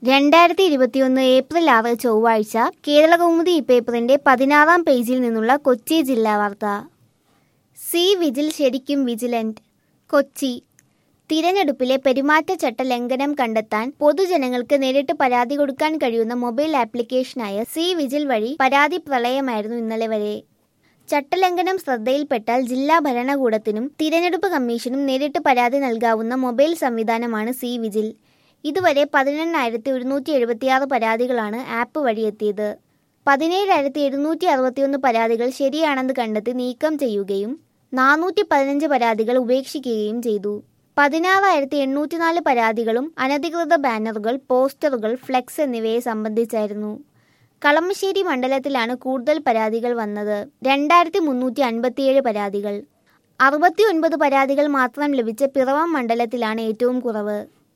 രണ്ടായിരത്തി ഇരുപത്തിയൊന്ന് ഏപ്രിൽ ആറ് ചൊവ്വാഴ്ച കേരളകൗമുദി ഈ പേപ്പറിന്റെ പതിനാറാം പേജിൽ നിന്നുള്ള കൊച്ചി ജില്ലാ വാർത്ത സി വിജിൽ ശരിക്കും വിജിലന്റ് കൊച്ചി തിരഞ്ഞെടുപ്പിലെ പെരുമാറ്റച്ചട്ട ലംഘനം കണ്ടെത്താൻ പൊതുജനങ്ങൾക്ക് നേരിട്ട് പരാതി കൊടുക്കാൻ കഴിയുന്ന മൊബൈൽ ആപ്ലിക്കേഷനായ സി വിജിൽ വഴി പരാതി പ്രളയമായിരുന്നു ഇന്നലെ വരെ ചട്ടലംഘനം ശ്രദ്ധയിൽപ്പെട്ടാൽ ജില്ലാ ഭരണകൂടത്തിനും തിരഞ്ഞെടുപ്പ് കമ്മീഷനും നേരിട്ട് പരാതി നൽകാവുന്ന മൊബൈൽ സംവിധാനമാണ് സി വിജിൽ ഇതുവരെ പതിനെണ്ണായിരത്തി ഒരുന്നൂറ്റി എഴുപത്തിയാറ് പരാതികളാണ് ആപ്പ് വഴി എത്തിയത് പതിനേഴായിരത്തി എഴുന്നൂറ്റി അറുപത്തിയൊന്ന് പരാതികൾ ശരിയാണെന്ന് കണ്ടെത്തി നീക്കം ചെയ്യുകയും നാനൂറ്റി പതിനഞ്ച് പരാതികൾ ഉപേക്ഷിക്കുകയും ചെയ്തു പതിനാറായിരത്തി എണ്ണൂറ്റിനാല് പരാതികളും അനധികൃത ബാനറുകൾ പോസ്റ്ററുകൾ ഫ്ലെക്സ് എന്നിവയെ സംബന്ധിച്ചായിരുന്നു കളമശ്ശേരി മണ്ഡലത്തിലാണ് കൂടുതൽ പരാതികൾ വന്നത് രണ്ടായിരത്തി മുന്നൂറ്റി അൻപത്തിയേഴ് പരാതികൾ അറുപത്തി ഒൻപത് പരാതികൾ മാത്രം ലഭിച്ച പിറവം മണ്ഡലത്തിലാണ് ഏറ്റവും കുറവ്